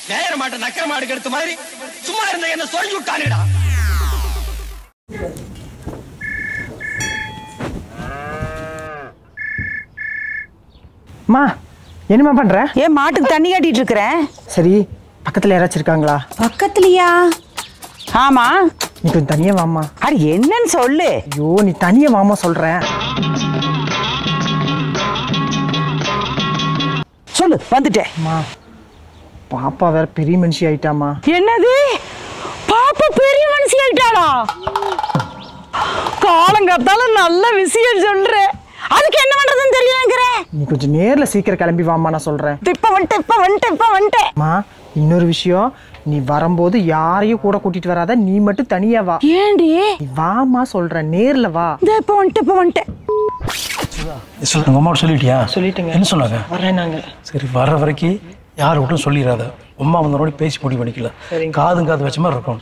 நேர மாட்ட நக்கர மாடு கெடுத்த மாதிரி சும்மா இருந்த என்ன சொல்லி விட்டானுடா அம்மா என்னம்மா பண்ற ஏன் மாட்டுக்கு தண்ணி காட்டிட்டு இருக்கிறேன் சரி பக்கத்துல யாராச்சும் இருக்காங்களா பக்கத்துலயா ஆமா நீ கொஞ்சம் தனியா வாம்மா அட என்னன்னு சொல்லு ஐயோ நீ தனியா வாமா சொல்றேன் சொல்லு வந்துட்டேன் அம்மா பாப்பா வேற பெரிய மனுஷி ஆயிட்டாமா என்னது பாப்பா பெரிய மனுஷி ஆயிட்டாளா காலங்காத்தால நல்ல விஷயம் சொல்ற அதுக்கு என்ன பண்றதுன்னு தெரியலங்கிற நீ கொஞ்சம் நேர்ல சீக்கிரம் கிளம்பி வாம்மா நான் சொல்றேன் இப்ப வந்துட்டேன் இப்ப வந்துட்டேன் இப்ப வந்துட்டேன் அம்மா இன்னொரு விஷயம் நீ வரும்போது யாரையும் கூட கூட்டிட்டு வராத நீ மட்டும் தனியா வா ஏண்டி நீ வாமா சொல்றேன் நேர்ல வா இந்த இப்ப வந்துட்டேன் இப்ப வந்துட்டேன் சொல்லு உங்க அம்மாவோட சொல்லிட்டியா சொல்லிட்டுங்க. என்ன சொன்னாங்க வரேன் நாங்க சரி வர்ற வரைக்கும் யார் விட்டும் சொல்லிடாத அம்மா வந்தோட பேசி முடிவு பண்ணிக்கல காதும் காது வச்ச மாதிரி இருக்கும்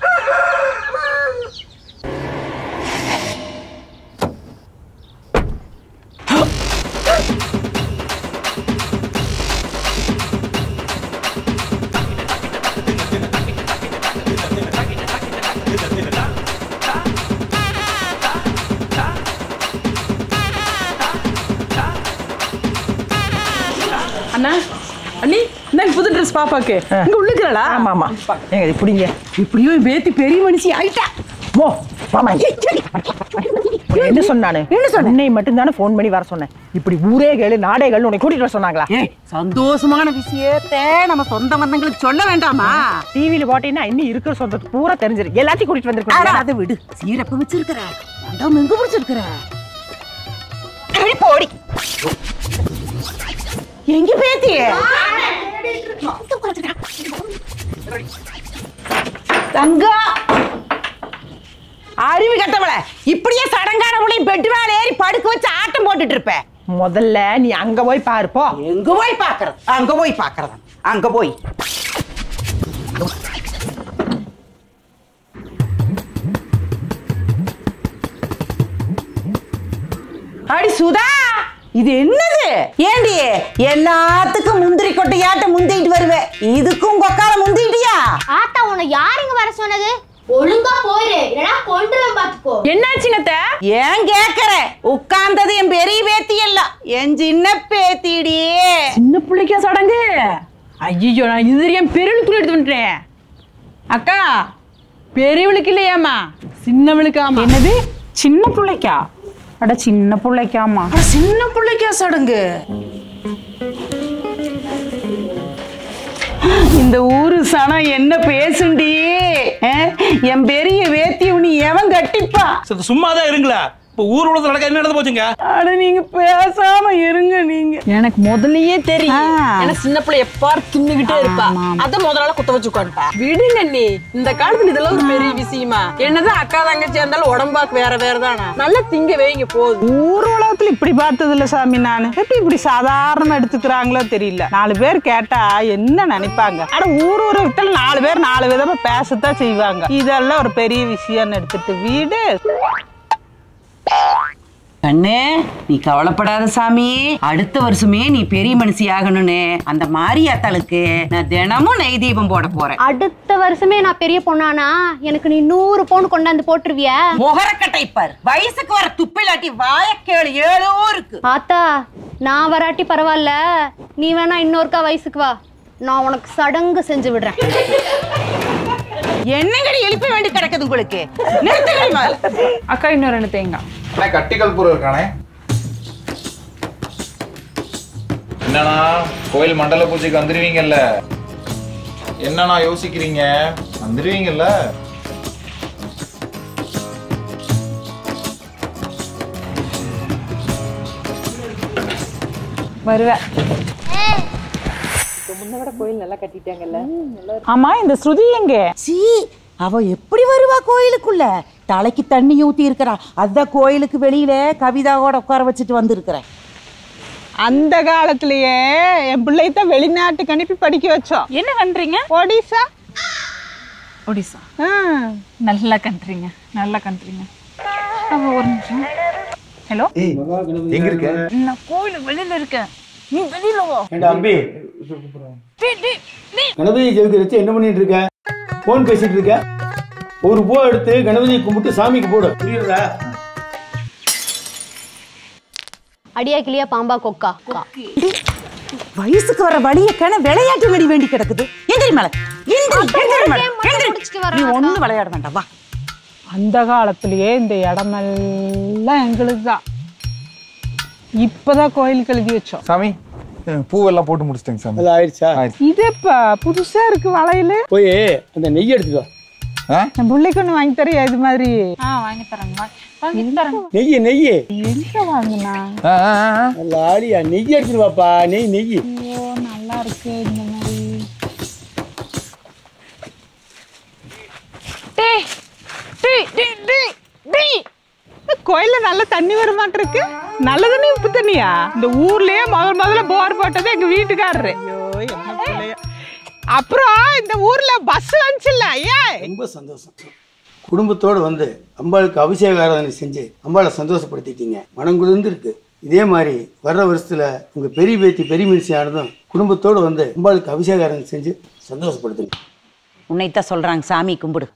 அண்ணா அண்ணி இந்தாங்க புது ட்ரெஸ் பாப்பாக்கு இங்க உள்ளுக்குறடா ஆமா ஆமா ஏங்க இது பிடிங்க இப்படியோ என் பேத்தி பெரிய மனுஷி ஆயிட்டா ஓ மாமா உன்னை என்ன சொன்னானு என்ன சொன்ன உன்னை மட்டும் தானே ஃபோன் பண்ணி வர சொன்னேன் இப்படி ஊரே கேளு நாடே கேளு உன்னை கூட்டிட்டு வர சொன்னாங்களா ஏய் சந்தோஷமான விஷயத்தை நம்ம சொந்த பந்தங்களுக்கு சொல்ல வேண்டாமா டிவியில போட்டீங்கன்னா இன்னும் இருக்கிற சொந்தத்துக்கு பூரா தெரிஞ்சிருக்கு எல்லாத்தையும் கூட்டிட்டு அட, வந்திருக்கோம் அதை விடு சீரப்பு வச்சிருக்கிற மண்டபம் எங்க பிடிச்சிருக்கிற போடி எங்க பேத்திய தங்கம் அறிவு கட்டவள இப்படியே சடங்கான முளை பெட்டு மேல ஏறி படுக்க வச்சு ஆட்டம் போட்டுட்டு இருப்ப முதல்ல நீ அங்க போய் பாரு போ எங்க போய் பாக்குறது அங்க போய் பாக்குறது அங்க போய் அடி சுதா இது என்னது ஏண்டி எல்லாத்துக்கும் முந்திரி கொட்டையாட்ட முந்திட்டு வருவே இதுக்கும் கொக்கால முந்திட்டியா ஆத்தா உன்னை யாருங்க வர சொன்னது ஒழுங்கா போயிரு இல்லனா கொன்றுவேன் பாத்துக்கோ என்னாச்சுங்க அத்தை? ஏன் கேக்குற உட்கார்ந்தது என் பெரிய பேத்தி இல்ல என் சின்ன பேத்திடி சின்ன பிள்ளைக்கா சடங்கு ஐயோ நான் இது என் பெரியவளுக்கு எடுத்து வந்துட்டேன் அக்கா பெரியவளுக்கு இல்லையாம்மா சின்னவளுக்கு ஆமா என்னது சின்ன பிள்ளைக்கா அட சின்ன பிள்ளைக்காமா சின்ன பிள்ளைக்கா சடங்கு இந்த ஊரு சனம் என்ன பேசுண்டி அஹ், என் பெரிய வேத்தி உனி எவன் கட்டிப்பா சரி சும்மா தான் இருங்களா இப்போ ஊர் உலகத்தில் நடக்க என்ன நடந்து போச்சுங்க அட நீங்க பேசாம இருங்க நீங்க எனக்கு முதல்லயே தெரியும் ஆ. ஏன்னா சின்ன பிள்ளை எப்பாரு தின்னுகிட்டே இருப்பா அத முதல்ல குத்த வச்சு உட்காந்துட்டா விடுங்க நீ இந்த காலத்துல இதெல்லாம் ஒரு பெரிய விஷயமா என்னதான் அக்கா தங்கச்சி இருந்தாலும் உடம்பாக்கு வேற வேற தானே நல்லா திங்க வைங்க போதும் ஊர் உலகத்துல இப்படி பார்த்தது இல்ல சாமி நானு எப்படி இப்படி சாதாரணமா எடுத்துக்கிறாங்களோ தெரியல நாலு பேர் கேட்டா என்ன நினைப்பாங்க அட ஊர் உலகத்துல நாலு பேர் நாலு விதமா பேசத்தான் செய்வாங்க இதெல்லாம் ஒரு பெரிய விஷயம்னு எடுத்துட்டு வீடு கண்ணு நீ கவலைப்படாத சாமி அடுத்த வருஷமே நீ பெரிய மனுஷி ஆகணும்னு அந்த மாரியாத்தாளுக்கு நான் தினமும் நெய் தீபம் போட போறேன் அடுத்த வருஷமே நான் பெரிய பொண்ணானா எனக்கு நீ நூறு பவுன் கொண்டாந்து போட்டுருவிய முகரக்கட்டை பார் வயசுக்கு வர துப்பிலாட்டி வாயக்கேளு ஏழோ இருக்கு ஆத்தா நான் வராட்டி பரவாயில்ல நீ வேணா இன்னொருக்கா வயசுக்கு வா நான் உனக்கு சடங்கு செஞ்சு விடுறேன் என்னங்கடி எழுப்ப வேண்டி கிடக்குது உங்களுக்கு நிறுத்துங்கடி முதல்ல. அக்கா இன்னும் ரெண்டு தேங்காய் அண்ணே கட்டிக்கல் பூரம் இருக்கானே என்னண்ணா கோயில் மண்டல பூஜைக்கு வந்துருவீங்கல்ல என்னண்ணா யோசிக்கிறீங்க வந்துருவீங்கல்ல வருவேன் ஆமா இந்த ஸ்ருதி எங்க சீ அவ எப்படி வருவா கோயிலுக்குள்ள தலைக்கு தண்ணி ஊத்தி இருக்கிறா அதான் கோயிலுக்கு வெளியில கவிதாவோட உட்கார வச்சுட்டு வந்திருக்கிறேன் அந்த காலத்திலேயே என் பிள்ளைத்தான் வெளிநாட்டுக்கு அனுப்பி படிக்க வச்சோம் என்ன கண்ட்ரிங்க ஒடிசா ஒடிசா ஆ. நல்ல கண்ட்ரிங்க நல்ல கண்ட்ரிங்க அப்ப ஒரு நிமிஷம் ஹலோ எங்க இருக்க நான் கோயிலுக்கு வெளியில இருக்கேன் நீ வெளியில வா தம்பி கணபதியை ஜெயிக்க வச்சு என்ன பண்ணிட்டு இருக்க போன் பேசிட்டு இருக்க ஒரு பூ எடுத்து கணபதியை கும்பிட்டு சாமிக்கு போடு புரியுதா அடியா கிளியா பாம்பா கொக்கா வயசுக்கு வர வழிய கிண விளையாட்டு வெடி வேண்டி கிடக்குது எந்திரி மேல எந்திரி எந்திரி மேல எந்திரி நீ ஒண்ணு விளையாட வேண்டாம் வா அந்த காலத்திலேயே இந்த இடமெல்லாம் எங்களுக்கு தான் இப்பதான் கோயிலுக்கு எழுதி வச்சோம் சாமி பூவெல்லாம் போட்டு முடிச்சிட்டேங்க சாமி அது ஆயிடுச்சா இது இப்ப புதுசா இருக்கு வளையல் போய் அந்த நெய் எடுத்துட்டு வா என் பிள்ளைக்கு ஒண்ணு வாங்கி தரையா இது மாதிரி ஆ வாங்கி தரேங்க வா- வாங்கி தரேங்க நெய் நெய் எங்க வாங்கினா நல்ல ஆடியா நெய் எடுத்துட்டு வாப்பா நெய் நெய் ஐயோ நல்லா இருக்கு இந்த மாதிரி டேய் டேய் டேய் டேய் டேய் இந்த கோயில்ல நல்ல தண்ணி வர மாட்டிருக்கு நல்ல தண்ணி உப்பு தண்ணியா இந்த ஊர்லயே முதல் முதல்ல போர் போட்டது எங்க வீட்டுக்காரரு ஐயோ என்ன பிள்ளைய அப்புறம் இந்த ஊர்ல பஸ் வந்துச்சுல்ல ஐயா ரொம்ப சந்தோஷம் குடும்பத்தோடு வந்து அம்பாளுக்கு அபிஷேக ஆராதனை செஞ்சு அம்பாளை சந்தோஷப்படுத்திட்டீங்க மனம் குளிர்ந்து இருக்கு இதே மாதிரி வர்ற வருஷத்துல உங்க பெரிய பேத்தி பெரிய மனுஷி ஆனதும் குடும்பத்தோடு வந்து அம்பாளுக்கு அபிஷேக ஆராதனை செஞ்சு சந்தோஷப்படுத்துங்க உன்னைத்தான் சொல்றாங்க சாமி கும்பிடு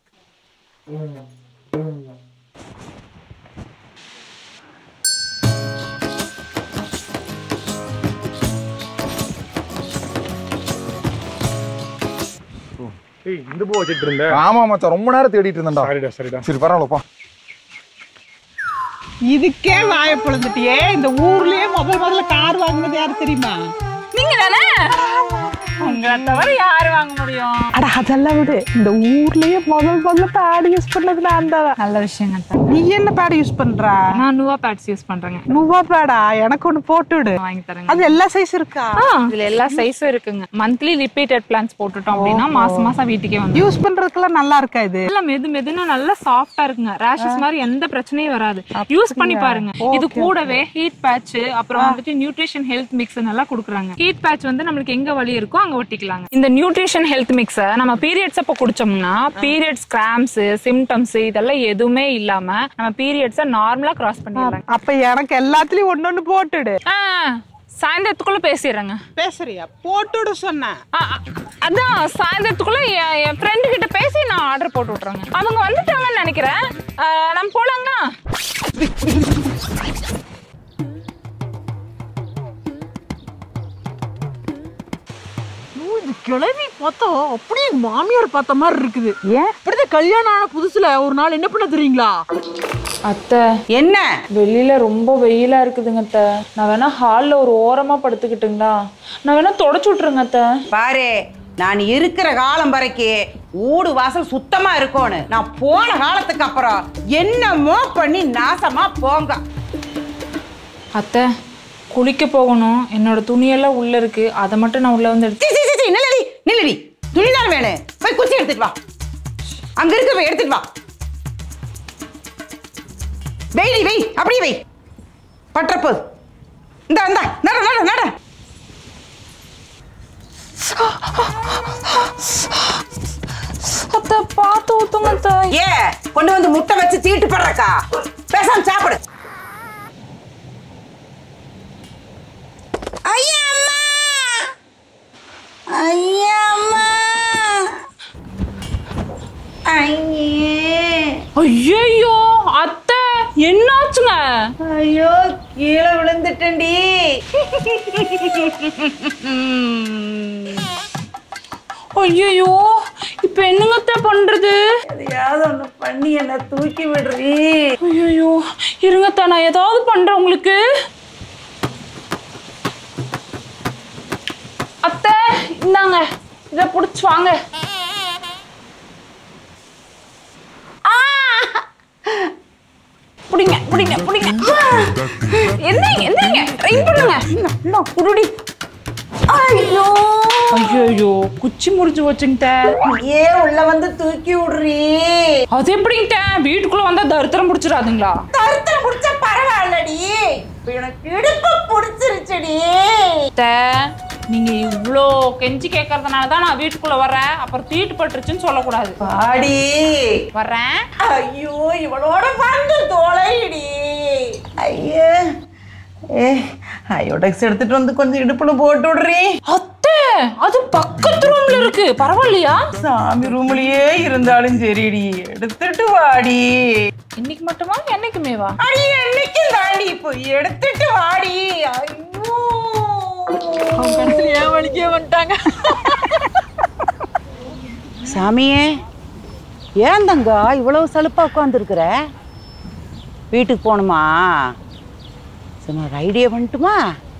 ஏய் இந்த பூ வச்சிட்டு இருந்த ஆமா மச்சான் ரொம்ப நேரம் தேடிட்டு இருந்தேன்டா சரிடா சரிடா சரி பரவாயில்லப்பா இதுக்கே வாய பொழுந்துட்டியே இந்த ஊர்லயே முதல் முதல்ல கார் வாங்கினது யாரு தெரியுமா நீங்க தானே உங்களை தவிர யாரு வாங்க முடியும் அட அதெல்லாம் விடு இந்த ஊர்லயே முதல் முதல்ல பேட் யூஸ் பண்ணது நான் தான் நல்ல விஷயங்க அத்தை. நீ என்ன பேட் யூஸ் பண்ற நான் நுவா பேட்ஸ் யூஸ் பண்றேங்க நுவா பேடா எனக்கு ஒண்ணு போட்டு விடு வாங்கி தரேங்க அது எல்லா சைஸ் இருக்கா ஆ, இதுல எல்லா சைஸும் இருக்குங்க மந்த்லி ரிப்பீட்டட் பிளான்ஸ் போட்டுட்டோம் அப்படின்னா மாசம் மாசம் வீட்டுக்கே வந்து யூஸ் பண்றதுக்கெல்லாம் நல்லா இருக்கா இது நல்லா மெது மெதுன்னு நல்லா சாஃப்டா இருக்குங்க ரேஷஸ் மாதிரி எந்த பிரச்சனையும் வராது யூஸ் பண்ணி பாருங்க இது கூடவே ஹீட் பேட்ச் அப்புறம் வந்துட்டு நியூட்ரிஷன் ஹெல்த் மிக்ஸ் நல்லா கொடுக்குறாங்க ஹீட் பேட்ச் வந்து நம்மளுக்கு எங்க வலி இருக்கோ அங்க ஒட்டிக்கலாங்க இந்த நியூட்ரிஷன் ஹெல்த் மிக்ஸ நம்ம பீரியட்ஸ் அப்ப குடிச்சோம்னா பீரியட்ஸ் கிராம்ஸ் சிம்டம்ஸ் இதெல்லாம் எதுவுமே இல்லாம நம்ம பீரியட்ஸ நார்மலா கிராஸ் பண்ணிடலாம் அப்ப எனக்கு எல்லாத்துலயும் ஒன்னொன்னு போட்டுடு ஆ, சாயந்தரத்துக்குள்ள பேசிடுறேங்க பேசுறியா போட்டுடு சொன்னேன் ஆ, ஆ, அதான் சாயந்தரத்துக்குள்ள என் என் ஃப்ரெண்டு கிட்ட பேசி நான் ஆர்டர் போட்டு விட்றேங்க அவங்க வந்துட்டாங்கன்னு நினைக்கிறேன் ஆ, நம்ம போலாங்களா இந்த கிழவி பார்த்தா அப்படியே எங்க மாமியார் பார்த்த மாதிரி இருக்குது ஏன் இப்படிதான் கல்யாணம் ஆன புதுசுல ஒரு நாள் என்ன பண்ண தெரியுங்களா அத்தை என்ன வெளியில ரொம்ப வெயிலா இருக்குதுங்க அத்தை நான் வேணா ஹால்ல ஒரு ஓரமா படுத்துக்கிட்டுங்களா நான் வேணா தொடச்சு விட்டுருங்க அத்தை பாரு நான் இருக்கிற காலம் வரைக்கும் ஊடு வாசல் சுத்தமா இருக்கணும் நான் போன காலத்துக்கு அப்புறம் என்னமோ பண்ணி நாசமா போங்க அத்தை குளிக்க போகணும் என்னோட துணியெல்லாம் உள்ள இருக்கு அதை மட்டும் நான் உள்ள வந்து எடுத்து சீ, சீ, சீ, சீ, நில்லடி நில்லடி துணிதான் வேணும் போய் குச்சி எடுத்துட்டு வா அங்க இருக்க போய் எடுத்துட்டு வா வெய்டி வெய் அப்படியே வெய் பற்றப்பு இந்த இந்த நட நட நட அத்தை பார்த்து ஊத்துங்க அத்தை ஏ கொண்டு வந்து முட்டை வச்சு தீட்டு படுறக்கா பேசாம சாப்பிடு ஐயா அம்மா ஐயா அம்மா ஐயே ஐயோ அத்தை என்னாச்சுங்க ஐயோ கீழே விழுந்துட்டேன்டி ஐயோ இப்ப என்னங்க அத்தை பண்றது எதையாவது ஒண்ணு பண்ணி என்ன தூக்கி விடுறீ ஐயோ இருங்க அத்தை நான் ஏதாவது பண்றேன் உங்களுக்கு அத்தை இந்தாங்க இத புடிச்சு வாங்க ஆ! புடிங்க புடிங்க புடிங்க எந்திரிங்க எந்திரிங்க ட்ரை பண்ணுங்க இன்னும் குருடி ஐயோ ஐயோ குச்சி முறிஞ்சு வச்சுங்கிட்ட ஏ உள்ள வந்து தூக்கி விடுறீ அது எப்படிங்கிட்ட வீட்டுக்குள்ள வந்தா தரித்திரம் பிடிச்சிடாதுங்களா தருத்தம் புடிச்சா பரவாயில்லடி இப்ப எனக்கு இடுப்பு புடிச்சிருச்சுடி அத்தை, நீங்க இவ்ளோ கெஞ்சி கேட்கறதுனால தான் நான் வீட்டுக்குள்ள வர்றேன் அப்புறம் தீட்டு பட்டுருச்சுன்னு சொல்லக்கூடாது பாடி வர்றேன் ஐயோ இவளோட வந்து தொலைடி ஐயோ ஏ அயோடெக்ஸ் எடுத்துட்டு வந்து கொஞ்சம் இடுப்புல போட்டு விடுறீ அத்தை அது பக்கத்து ரூம்ல இருக்கு பரவாயில்லையா சாமி ரூம்லயே இருந்தாலும் சரிடி எடுத்துட்டு வாடி இன்னைக்கு மட்டுமா என்னைக்குமேவா அடி என்னைக்கு தாண்டி இப்போ எடுத்துட்டு வாடி ஐயோ ஏன் வலிக்கே வந்துட்டாங்க சாமியே ஏன் தங்கா இவ்வளவு சலுப்பா உட்காந்துருக்குற வீட்டுக்கு போகணுமா சரி நான் ஒரு ஐடியா பண்ணட்டுமா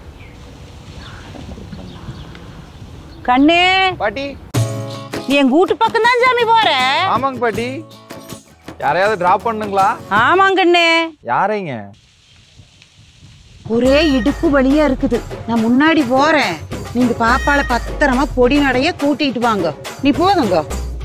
கண்ணு பாட்டி நீ எங்க வீட்டு பக்கம் தான் சாமி போற ஆமாங்க பாட்டி யாரையாவது டிராப் பண்ணுங்களா ஆமாங்க கண்ணு யாரைங்க ஒரே இடுப்பு வலியா இருக்குது நான் முன்னாடி போறேன் நீங்க பாப்பால பத்திரமா பொடி நடைய கூட்டிட்டு வாங்க நீ போதுங்க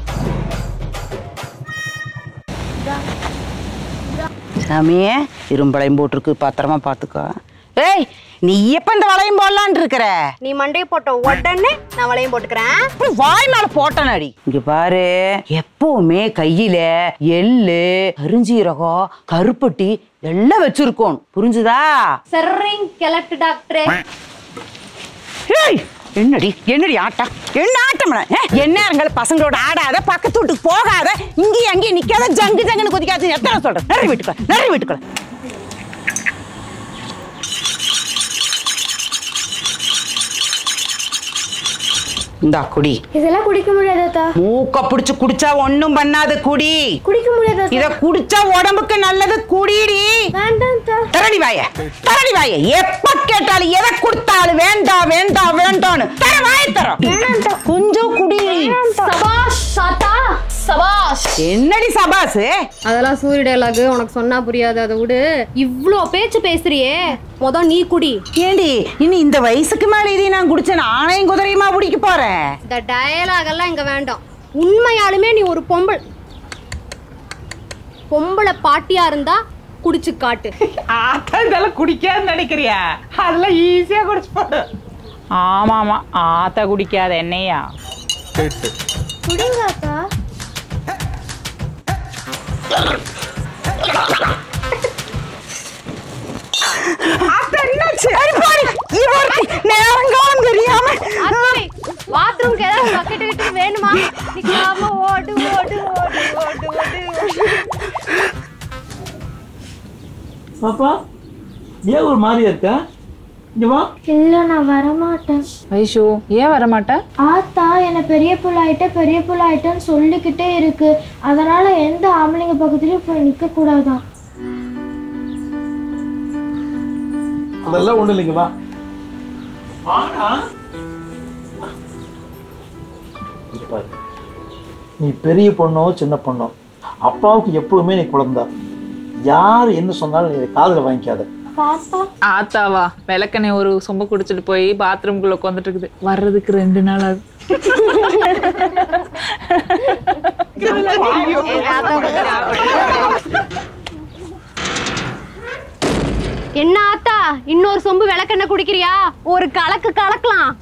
சாமியே இரும்பளையும் போட்டிருக்கு பத்திரமா பாத்துக்கோ ஏய் நீ எப்ப இந்த வளையம் போடலான் இருக்கிற நீ மண்டையை போட்ட உடனே நான் வளையம் போட்டுக்கிறேன் இப்படி வாய் மேல போட்டனடி இங்க பாரு எப்பவுமே கையில எள்ளு அருஞ்சீரகம் கருப்பட்டி எல்லாம் வச்சிருக்கோம் புரிஞ்சுதா சரிங் கிளட்டு டாக்டரே ஏய் என்னடி என்னடி ஆட்டம் என்ன ஆட்டம் என்ன இருங்கள் பசங்களோட ஆடாத பக்கத்து வீட்டுக்கு போகாத இங்கேயும் அங்கேயும் நிக்காத ஜங்கு ஜங்குன்னு குதிக்காத எத்தனை சொல்றேன் நிறைய வீட்டுக்குள்ள நிறைய வீட்டுக்குள்ள இந்தா குடி இதெல்லாம் குடிக்க முடியாது அத்தா மூக்க பிடிச்சு குடிச்சா ஒண்ணும் பண்ணாது குடி குடிக்க முடியாது இத குடிச்சா உடம்புக்கு நல்லது குடிடி வேண்டாம் அத்தா தரடி வாய தரடி வாய எப்ப கேட்டாலும் எதை கொடுத்தாலும் வேண்டாம் வேண்டாம் வேண்டாம்னு தர வாய தரோம் கொஞ்சம் குடி சபாஷ் சாத்தா சபாஷ் என்னடி சபாஸ் அதெல்லாம் சூரிய டைலாக் உனக்கு சொன்னா புரியாது அதை விடு இவ்ளோ பேச்சு பேசுறியே மொத நீ குடி ஏண்டி இனி இந்த வயசுக்கு மேல இதை நான் குடிச்சேன் ஆணையும் குதிரையுமா பிடிக்க போறேன் இந்த டயலாக் எல்லாம் இங்க வேண்டாம் உண்மையாலுமே நீ ஒரு பொம்பளை பொம்பளை பாட்டியா இருந்தா குடிச்சு காட்டு ஆத்தா இதெல்லாம் குடிக்காதுன்னு நினைக்கிறியா அதெல்லாம் ஈஸியா குடிச்சு போடு ஆமா ஆமா ஆத்தா குடிக்காத என்னையா குடிங்க அத்தா நேரங்காலம் தெரியாம பாத்ரூம்க்கு ஏதாவது பக்கெட் கிட்ட வேணுமா நிக்காம ஓடு ஓடு ஓடு ஓடு ஓடு பாப்பா ஏன் ஒரு மாதிரியா இருக்கா இங்க வா இல்ல நான் வரமாட்டேன் ஐஷோ ஏன் வர மாட்டேன் ஆத்தா என்ன பெரிய புள்ள ஆயிட்ட பெரிய புள்ள ஆயிட்டேன்னு சொல்லிக்கிட்டே இருக்கு அதனால எந்த ஆம்பளைங்க பக்கத்துலயும் போய் நிக்க கூடாதான் அதெல்லாம் ஒண்ணு இல்லைங்க வா வாடா இங்க பாரு. நீ பெரிய பொண்ணோ சின்ன பொண்ணோ அப்பாவுக்கு எப்பவுமே நீ குழந்தை யார் என்ன சொன்னாலும் நீ காதுல வாங்கிக்காத பாப்பா ஆத்தாவா விளக்கண்ணே ஒரு சொம்ப குடிச்சிட்டு போய் பாத்ரூம்குள்ள உட்காந்துட்டு இருக்குது வர்றதுக்கு ரெண்டு நாள் ஆகுது என்ன ஆத்தா இன்னொரு சொம்பு விளக்கெண்ண குடிக்கிறியா ஒரு கலக்கு கலக்கலாம்